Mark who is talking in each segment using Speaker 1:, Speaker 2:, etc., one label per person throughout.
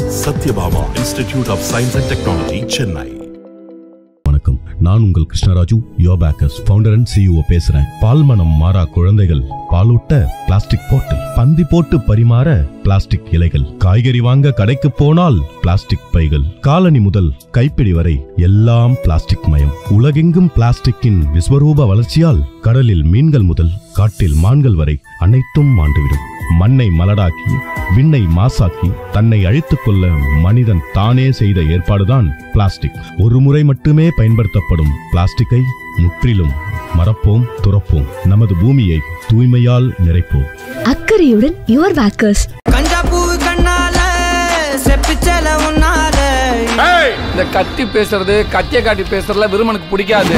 Speaker 1: Satyabhama Institute of Science and Technology, Chennai.
Speaker 2: வணக்கம் நான் உங்கள் Krishnaraju Yobakers founder and CEO பேசுறேன் பால் மனம் மாறா குழந்தைகள் பாலூட்ட பிளாஸ்டிக் பாட்டில் பந்தி போட்டு பரிமாற பிளாஸ்டிக் இலைகள் காய்கறி வாங்க கடைக்கு போனால் பிளாஸ்டிக் பைகள் காலனி முதல் கைப்பிடி வரை எல்லாம் பிளாஸ்டிக் மயம் உலகெங்கும் பிளாஸ்டிக்கின் விஸ்வரூப வளர்ச்சியால் கடலில் மீன்கள் முதல் காட்டில் மான்கள் வரை அனைத்தும் மாண்டுவிடும் மண்ணை மலடாக்கி விண்ணை மாசாக்கி தன்னை அழித்துக் கொள்ள மனிதன் தானே செய்த ஏற்பாடுதான் பிளாஸ்டிக் ஒரு முறை மட்டுமே பயன்படுத்தப்படும் பிளாஸ்டிக்கை முற்றிலும் மறப்போம் துறப்போம் நமது பூமியை தூய்மையால் நிறைப்போம்
Speaker 3: அக்கறையுடன் யுவர் பேக்கர்ஸ்
Speaker 4: கஞ்சா பூ கண்ணால செப்பிச்சல உன்னால
Speaker 5: இந்த கத்தி பேசுறது கத்திய காட்டி பேசுறதுல விருமனுக்கு பிடிக்காது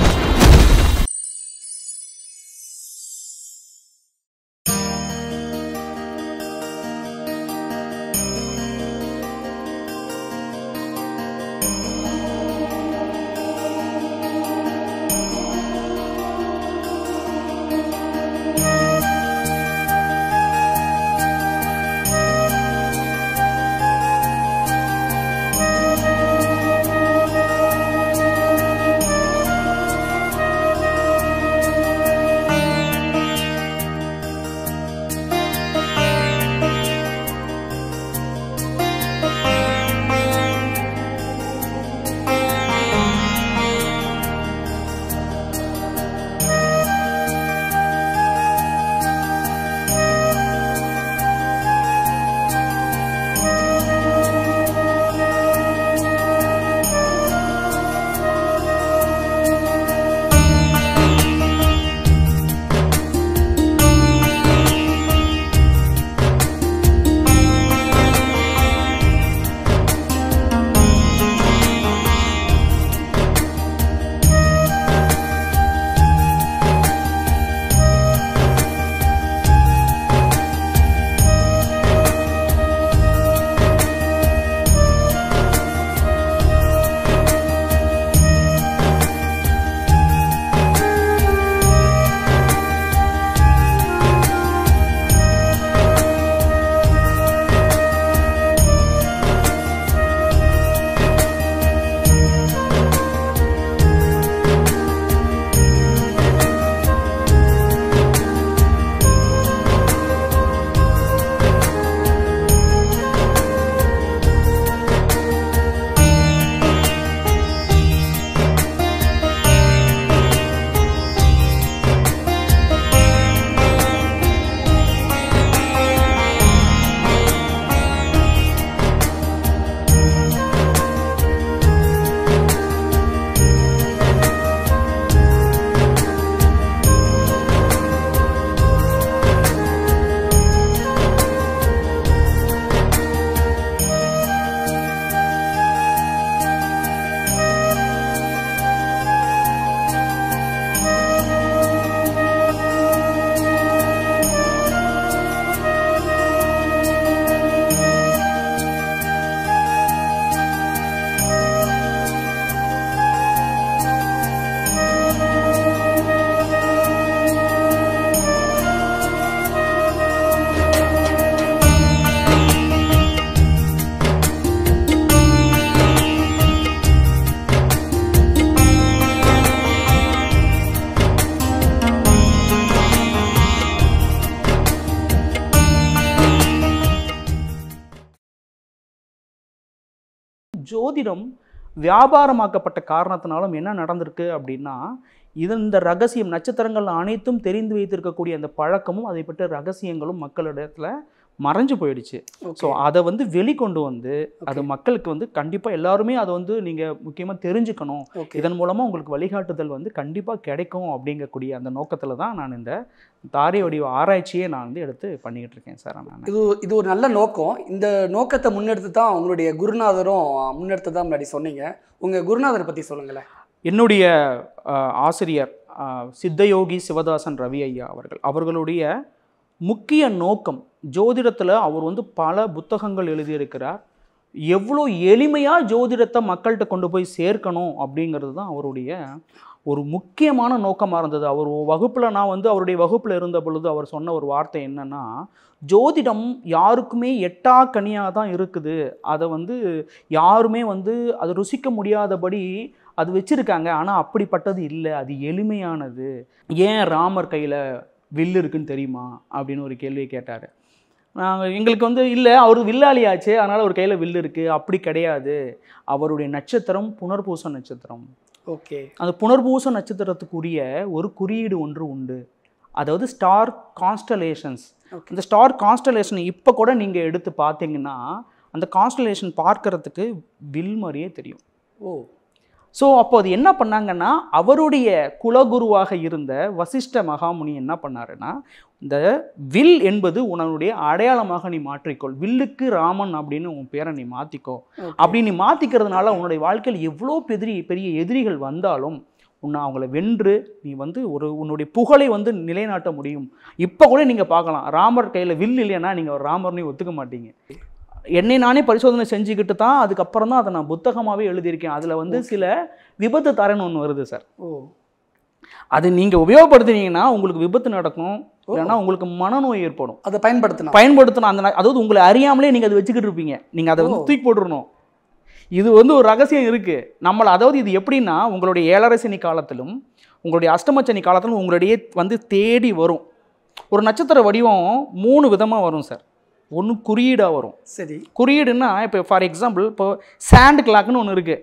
Speaker 6: ஜோதிடம் வியாபாரமாக்கப்பட்ட காரணத்தினாலும் என்ன நடந்திருக்கு அப்படின்னா இது இந்த ரகசியம் நட்சத்திரங்கள் அனைத்தும் தெரிந்து வைத்திருக்கக்கூடிய அந்த பழக்கமும் அதை பற்றி ரகசியங்களும் மக்களிடத்துல மறைஞ்சு போயிடுச்சு ஸோ அதை வந்து வெளிக்கொண்டு வந்து அது மக்களுக்கு வந்து கண்டிப்பாக எல்லாருமே அதை வந்து நீங்கள் முக்கியமாக தெரிஞ்சுக்கணும்
Speaker 7: ஓகே
Speaker 6: இதன் மூலமாக உங்களுக்கு வழிகாட்டுதல் வந்து கண்டிப்பாக கிடைக்கும் அப்படிங்கக்கூடிய அந்த நோக்கத்தில் தான் நான் இந்த தாரை வடிவ ஆராய்ச்சியை நான் வந்து எடுத்து பண்ணிக்கிட்டு இருக்கேன் சார் நான்
Speaker 7: இது இது ஒரு நல்ல நோக்கம் இந்த நோக்கத்தை முன்னெடுத்து தான் உங்களுடைய குருநாதரும் முன்னெடுத்து தான் முன்னாடி சொன்னீங்க உங்கள் குருநாதரை பற்றி சொல்லுங்களேன்
Speaker 6: என்னுடைய அஹ், ஆசிரியர் அஹ், சித்தயோகி சிவதாசன் ரவி ஐயா அவர்கள் அவர்களுடைய முக்கிய நோக்கம் ஜோதிடத்தில் அவர் வந்து பல புத்தகங்கள் எழுதியிருக்கிறார் எவ்வளோ எளிமையாக ஜோதிடத்தை மக்கள்கிட்ட கொண்டு போய் சேர்க்கணும் அப்படிங்கிறது தான் அவருடைய ஒரு முக்கியமான நோக்கமாக இருந்தது அவர் வகுப்பில் நான் வந்து அவருடைய வகுப்பில் இருந்த பொழுது அவர் சொன்ன ஒரு வார்த்தை என்னன்னா ஜோதிடம் யாருக்குமே எட்டா கனியாக தான் இருக்குது அதை வந்து யாருமே வந்து அதை ருசிக்க முடியாதபடி அது வச்சுருக்காங்க ஆனால் அப்படிப்பட்டது இல்லை அது எளிமையானது ஏன் ராமர் கையில் வில் இருக்குன்னு தெரியுமா அப்படின்னு ஒரு கேள்வியை கேட்டார் நாங்கள் எங்களுக்கு வந்து இல்லை அவர் வில்லாளியாச்சே அதனால் அவர் கையில் வில் இருக்குது அப்படி கிடையாது அவருடைய நட்சத்திரம் புனர்பூச நட்சத்திரம்
Speaker 7: ஓகே
Speaker 6: அந்த புனர்பூச நட்சத்திரத்துக்குரிய ஒரு குறியீடு ஒன்று உண்டு அதாவது ஸ்டார் கான்ஸ்டலேஷன்ஸ்
Speaker 7: Okay.
Speaker 6: இந்த ஸ்டார் கான்ஸ்டலேஷன் இப்போ கூட நீங்கள் எடுத்து பார்த்தீங்கன்னா அந்த கான்ஸ்டலேஷன் பார்க்கறதுக்கு வில் மாதிரியே தெரியும்
Speaker 7: ஓ
Speaker 6: ஸோ அப்போ அது என்ன பண்ணாங்கன்னா அவருடைய குலகுருவாக இருந்த வசிஷ்ட மகாமுனி என்ன பண்ணாருன்னா இந்த வில் என்பது உன்னுடைய அடையாளமாக நீ மாற்றிக்கொள் வில்லுக்கு ராமன் அப்படின்னு உன் பேரை நீ மாற்றிக்கோ அப்படி நீ மாற்றிக்கிறதுனால உன்னுடைய வாழ்க்கையில் எவ்வளோ பெரிய பெரிய எதிரிகள் வந்தாலும் உன்னை அவங்கள வென்று நீ வந்து ஒரு உன்னுடைய புகழை வந்து நிலைநாட்ட முடியும் இப்போ கூட நீங்கள் பார்க்கலாம் ராமர் கையில் வில் இல்லைன்னா நீங்கள் ராமர்னே ஒத்துக்க மாட்டீங்க என்னை நானே பரிசோதனை செஞ்சுக்கிட்டு தான் அதுக்கப்புறம் தான் அதை நான் புத்தகமாகவே எழுதியிருக்கேன் அதில் வந்து சில விபத்து தரன்னு ஒன்று வருது சார்
Speaker 7: ஓ
Speaker 6: அது நீங்கள் உபயோகப்படுத்துனீங்கன்னா உங்களுக்கு விபத்து நடக்கும் இல்லைன்னா உங்களுக்கு மனநோய் ஏற்படும்
Speaker 7: அதை பயன்படுத்தணும்
Speaker 6: பயன்படுத்தணும் அந்த நா- அதாவது உங்களை அறியாமலே நீங்கள் அதை வச்சுக்கிட்டு இருப்பீங்க நீங்கள் அதை வந்து
Speaker 7: ஓ.
Speaker 6: தூக்கி போட்டுறணும் இது வந்து ஒரு ரகசியம் இருக்குது நம்மளை அதாவது இது எப்படின்னா உங்களுடைய ஏழரை சனி காலத்திலும் உங்களுடைய அஷ்டம சனி காலத்திலும் உங்களுடைய வந்து தேடி வரும் ஒரு நட்சத்திர வடிவம் மூணு விதமாக வரும் சார் ஒன்று குறியீடாக வரும்
Speaker 7: சரி
Speaker 6: குறியீடுன்னா இப்போ ஃபார் எக்ஸாம்பிள் இப்போ சாண்ட் கிளாக்னு ஒன்று இருக்குது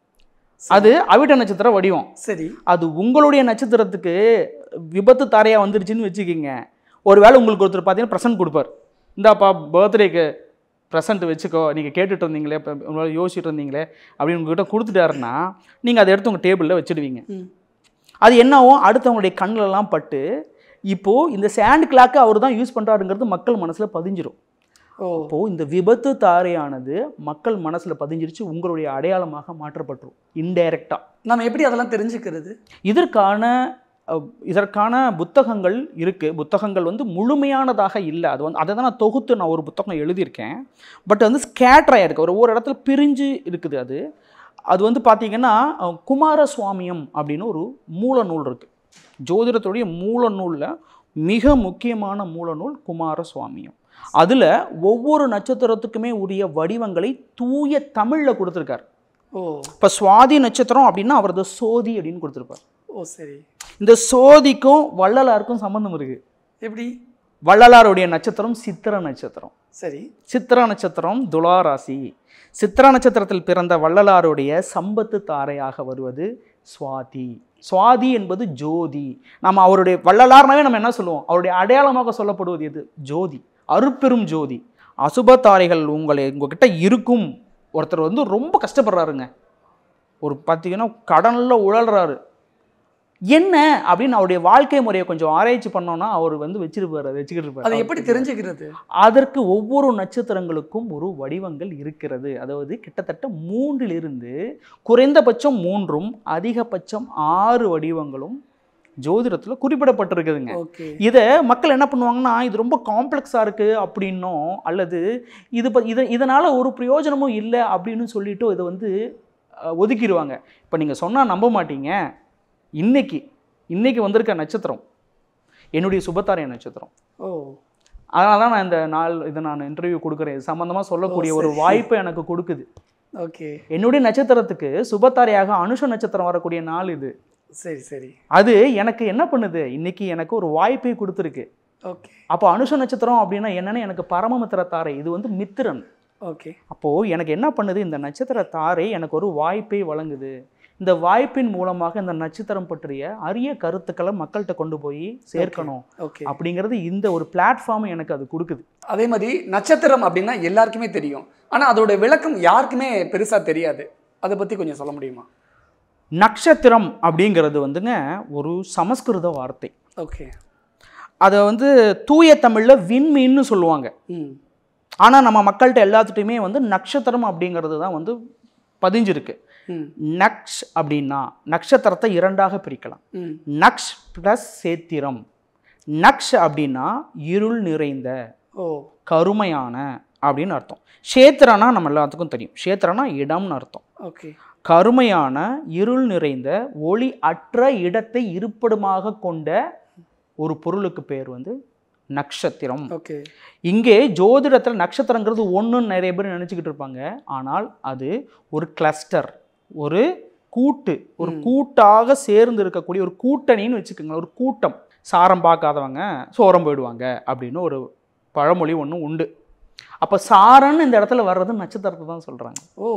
Speaker 6: அது அவிட்ட நட்சத்திர வடிவம்
Speaker 7: சரி
Speaker 6: அது உங்களுடைய நட்சத்திரத்துக்கு விபத்து தாரையாக வந்துருச்சுன்னு வச்சுக்கிங்க ஒருவேளை உங்களுக்கு ஒருத்தர் பார்த்தீங்கன்னா ப்ரெசன்ட் கொடுப்பார் இந்தாப்பா பர்த்டேக்கு ப்ரெசன்ட் வச்சுக்கோ நீங்கள் கேட்டுட்டு இருந்தீங்களே இப்போ உங்களால் யோசிச்சுட்டு இருந்தீங்களே அப்படின்னு உங்ககிட்ட கொடுத்துட்டாருன்னா நீங்கள் அதை எடுத்து உங்கள் டேபிளில் வச்சுடுவீங்க
Speaker 7: ம்.
Speaker 6: அது என்னாகும் அடுத்தவங்களுடைய கண்ணிலலாம் பட்டு இப்போது இந்த சேண்ட் கிளாக்கை அவர் தான் யூஸ் பண்ணுறாருங்கிறது மக்கள் மனசில் பதிஞ்சிரும்
Speaker 7: ஓ
Speaker 6: அப்போது இந்த விபத்து தாரையானது மக்கள் மனசில் பதிஞ்சிருச்சு உங்களுடைய அடையாளமாக மாற்றப்பட்டுரும் இன்டைரக்டாக
Speaker 7: நம்ம எப்படி அதெல்லாம் தெரிஞ்சுக்கிறது
Speaker 6: இதற்கான அஹ், இதற்கான புத்தகங்கள் இருக்குது புத்தகங்கள் வந்து முழுமையானதாக இல்லை அது வந்து அதை தான் நான் தொகுத்து நான் ஒரு புத்தகம் எழுதியிருக்கேன் பட் வந்து ஸ்கேட்ராக இருக்குது ஒரு ஒவ்வொரு இடத்துல பிரிஞ்சு இருக்குது அது அது வந்து பார்த்திங்கன்னா அஹ், குமாரசுவாமியம் அப்படின்னு ஒரு மூல நூல் இருக்குது ஜோதிடத்துடைய மூல நூலில் மிக முக்கியமான மூல நூல் குமாரசுவாமியம் அதில் ஒவ்வொரு நட்சத்திரத்துக்குமே உரிய வடிவங்களை தூய தமிழில் கொடுத்துருக்கார்
Speaker 7: ஓ
Speaker 6: இப்போ சுவாதி நட்சத்திரம் அப்படின்னா அவரது சோதி அப்படின்னு கொடுத்துருப்பார்
Speaker 7: ஓ சரி
Speaker 6: இந்த சோதிக்கும் வள்ளலாருக்கும் சம்பந்தம் இருக்கு
Speaker 7: எப்படி
Speaker 6: வள்ளலாருடைய நட்சத்திரம் சித்திர நட்சத்திரம்
Speaker 7: சரி
Speaker 6: சித்திர நட்சத்திரம் துலா ராசி சித்திர நட்சத்திரத்தில் பிறந்த வள்ளலாருடைய சம்பத்து தாரையாக வருவது சுவாதி சுவாதி என்பது ஜோதி நம்ம அவருடைய வள்ளலார்னாவே நம்ம என்ன சொல்லுவோம் அவருடைய அடையாளமாக சொல்லப்படுவது எது ஜோதி அருட்பெரும் ஜோதி அசுப தாரைகள் உங்களை உங்ககிட்ட இருக்கும் ஒருத்தர் வந்து ரொம்ப கஷ்டப்படுறாருங்க ஒரு பார்த்தீங்கன்னா கடனில் உழல்றாரு என்ன அப்படின்னு அவருடைய வாழ்க்கை முறையை கொஞ்சம் ஆராய்ச்சி பண்ணோம்னா அவர் வந்து வச்சிருப்பாரு அதை வச்சுக்கிட்டு இருப்பாரு
Speaker 7: அதை எப்படி தெரிஞ்சுக்கிறது
Speaker 6: அதற்கு ஒவ்வொரு நட்சத்திரங்களுக்கும் ஒரு வடிவங்கள் இருக்கிறது அதாவது கிட்டத்தட்ட மூன்றிலிருந்து குறைந்தபட்சம் மூன்றும் அதிகபட்சம் ஆறு வடிவங்களும் ஜோதிடத்தில் குறிப்பிடப்பட்டிருக்குதுங்க
Speaker 7: ஓகே
Speaker 6: இதை மக்கள் என்ன பண்ணுவாங்கன்னா இது ரொம்ப காம்ப்ளெக்ஸாக இருக்குது அப்படின்னும் அல்லது இது ப இதை இதனால் ஒரு பிரயோஜனமும் இல்லை அப்படின்னு சொல்லிட்டு இதை வந்து அஹ், ஒதுக்கிடுவாங்க இப்போ நீங்கள் சொன்னால் நம்ப மாட்டீங்க இன்னைக்கு இன்னைக்கு வந்திருக்க நட்சத்திரம் என்னுடைய சுபத்தாரிய நட்சத்திரம்
Speaker 7: ஓ
Speaker 6: அதனால தான் நான் இந்த நாள் இதை நான் இன்டர்வியூ கொடுக்குறேன் இது சம்மந்தமாக சொல்லக்கூடிய ஒரு
Speaker 7: சரி.
Speaker 6: வாய்ப்பை எனக்கு கொடுக்குது
Speaker 7: ஓகே
Speaker 6: என்னுடைய நட்சத்திரத்துக்கு சுபத்தாரையாக அனுஷ நட்சத்திரம் வரக்கூடிய நாள் இது
Speaker 7: சரி சரி
Speaker 6: அது எனக்கு என்ன பண்ணுது இன்னைக்கு எனக்கு ஒரு வாய்ப்பை கொடுத்துருக்கு
Speaker 7: ஓகே
Speaker 6: அப்போ அனுஷ நட்சத்திரம் அப்படின்னா என்னன்னு எனக்கு பரமமித்திர தாரை இது வந்து மித்திரன்
Speaker 7: ஓகே
Speaker 6: அப்போது எனக்கு என்ன பண்ணுது இந்த நட்சத்திர தாரை எனக்கு ஒரு வாய்ப்பை வழங்குது இந்த வாய்ப்பின் மூலமாக இந்த நட்சத்திரம் பற்றிய அரிய கருத்துக்களை மக்கள்கிட்ட கொண்டு போய் சேர்க்கணும்
Speaker 7: ஓகே
Speaker 6: அப்படிங்கிறது இந்த ஒரு பிளாட்ஃபார்ம் எனக்கு அது கொடுக்குது
Speaker 7: அதே மாதிரி நட்சத்திரம் அப்படின்னா எல்லாருக்குமே தெரியும் ஆனா அதோட விளக்கம் யாருக்குமே பெருசா தெரியாது அதை பத்தி கொஞ்சம் சொல்ல முடியுமா
Speaker 6: நட்சத்திரம் அப்படிங்கிறது வந்துங்க ஒரு சமஸ்கிருத வார்த்தை
Speaker 7: ஓகே
Speaker 6: அதை வந்து தூய தமிழில் விண்மீன்னு சொல்லுவாங்க
Speaker 7: ம்
Speaker 6: ஆனால் நம்ம மக்கள்கிட்ட எல்லாத்துட்டையுமே வந்து நட்சத்திரம் அப்படிங்கிறது தான் வந்து பதிஞ்சிருக்கு
Speaker 7: ம்
Speaker 6: நக்ஷ் அப்படின்னா நட்சத்திரத்தை இரண்டாக பிரிக்கலாம்
Speaker 7: ம்
Speaker 6: நக்ஷ் ப்ளஸ் சேத்திரம் நக்ஷ் அப்படின்னா இருள் நிறைந்த
Speaker 7: ஓ
Speaker 6: கருமையான அப்படின்னு அர்த்தம் க்ஷேத்திரனா நம்ம எல்லாத்துக்கும் தெரியும் க்ஷேத்திரனா இடம்னு அர்த்தம்
Speaker 7: ஓகே
Speaker 6: கருமையான இருள் நிறைந்த ஒளி அற்ற இடத்தை இருப்பிடமாக கொண்ட ஒரு பொருளுக்கு பேர் வந்து நட்சத்திரம்
Speaker 7: ஓகே
Speaker 6: இங்கே ஜோதிடத்தில் நட்சத்திரங்கிறது ஒன்றுன்னு நிறைய பேர் நினச்சிக்கிட்டு இருப்பாங்க ஆனால் அது ஒரு கிளஸ்டர் ஒரு கூட்டு ஒரு கூட்டாக சேர்ந்து இருக்கக்கூடிய ஒரு கூட்டணின்னு வச்சுக்கோங்களேன் ஒரு கூட்டம் சாரம் பார்க்காதவங்க சோரம் போயிடுவாங்க அப்படின்னு ஒரு பழமொழி ஒன்று உண்டு அப்போ சாரன்னு இந்த இடத்துல வர்றது நட்சத்திரத்தை தான் சொல்கிறாங்க
Speaker 7: ஓ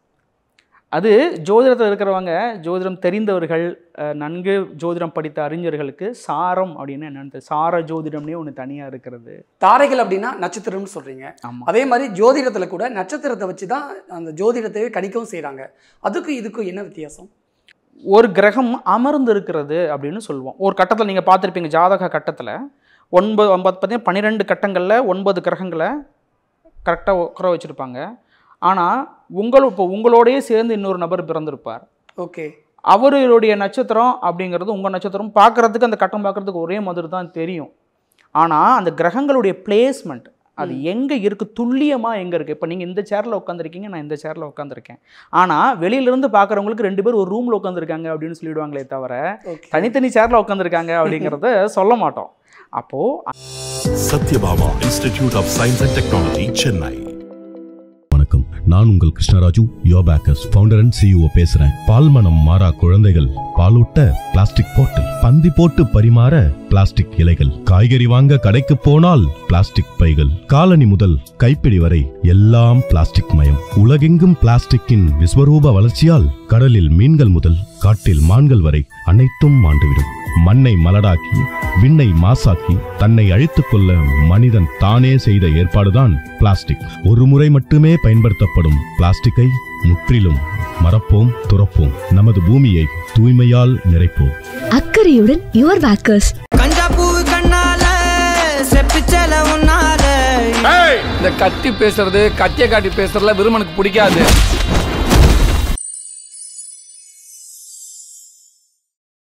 Speaker 6: அது ஜோதிடத்தில் இருக்கிறவங்க ஜோதிடம் தெரிந்தவர்கள் அஹ், நன்கு ஜோதிடம் படித்த அறிஞர்களுக்கு சாரம் அப்படின்னு என்னன்னு தெரியும். சார ஜோதிடம்னே ஒன்று தனியாக இருக்கிறது
Speaker 7: தாரைகள் அப்படின்னா நட்சத்திரம்னு சொல்றீங்க
Speaker 6: ஆமாம்
Speaker 7: அதே மாதிரி ஜோதிடத்துல கூட நட்சத்திரத்தை வச்சு தான் அந்த ஜோதிடத்தையே கணிக்கவும் செய்றாங்க அதுக்கும் இதுக்கும் என்ன வித்தியாசம்
Speaker 6: ஒரு கிரகம் அமர்ந்து இருக்கிறது அப்படின்னு சொல்லுவோம் ஒரு கட்டத்தில் நீங்கள் பார்த்துருப்பீங்க ஜாதக கட்டத்தில் ஒன்பது ஒன்பது பார்த்தீங்கன்னா பன்னிரெண்டு கட்டங்களில் ஒன்பது கிரகங்களை கரெக்டாக உட்கார வச்சுருப்பாங்க ஆனால் உங்கள் இப்போ உங்களோடயே சேர்ந்து இன்னொரு நபர் பிறந்திருப்பார்
Speaker 7: ஓகே
Speaker 6: அவருடைய நட்சத்திரம் அப்படிங்கிறது உங்கள் நட்சத்திரம் பார்க்குறதுக்கு அந்த கட்டம் பார்க்குறதுக்கு ஒரே மாதிரி தான் தெரியும் ஆனால் அந்த கிரகங்களுடைய பிளேஸ்மெண்ட் அது எங்கே இருக்குது துல்லியமாக எங்கே இருக்குது இப்போ நீங்கள் இந்த சேரில் உட்காந்துருக்கீங்க நான் இந்த சேரில் உட்காந்துருக்கேன் ஆனால் வெளியிலேருந்து பார்க்குறவங்களுக்கு ரெண்டு பேர் ஒரு ரூமில் உட்காந்துருக்காங்க அப்படின்னு சொல்லிடுவாங்களே தவிர
Speaker 7: ஓகே
Speaker 6: தனித்தனி சேரில் உட்காந்துருக்காங்க அப்படிங்கிறத சொல்ல மாட்டோம் அப்போது
Speaker 1: Satyabama Institute of Science and Technology, Chennai.
Speaker 2: வணக்கம் நான் உங்கள் Krishnaraju Yobakers founder and CEO பேசுறேன் பால் மனம் மாறா குழந்தைகள் பாலூட்ட பிளாஸ்டிக் பாட்டில் பந்தி போட்டு பரிமாற பிளாஸ்டிக் இலைகள் காய்கறி வாங்க கடைக்கு போனால் பிளாஸ்டிக் பைகள் காலனி முதல் கைப்பிடி வரை எல்லாம் பிளாஸ்டிக் மயம் உலகெங்கும் பிளாஸ்டிக்கின் விஸ்வரூப வளர்ச்சியால் கடலில் மீன்கள் முதல் காட்டில் மான்கள் வரை அனைத்தும் மாண்டுவிடும் மண்ணை மலடாக்கி விண்ணை மாசாக்கி தன்னை அழித்துக் கொள்ள மனிதன் தானே செய்த ஏற்பாடுதான் பிளாஸ்டிக் ஒரு முறை மட்டுமே பயன்படுத்தப்படும் பிளாஸ்டிக்கை முற்றிலும் மறப்போம் துறப்போம் நமது பூமியை தூய்மையால் நிறைப்போம்
Speaker 3: அக்கறையுடன் யுவர் பேக்கர்ஸ்
Speaker 4: கஞ்சா பூ கண்ணால செப்பிச்சல உன்னால
Speaker 5: இந்த கத்தி பேசுறது கத்தியை காட்டி பேசுறதுல விருமனுக்கு பிடிக்காது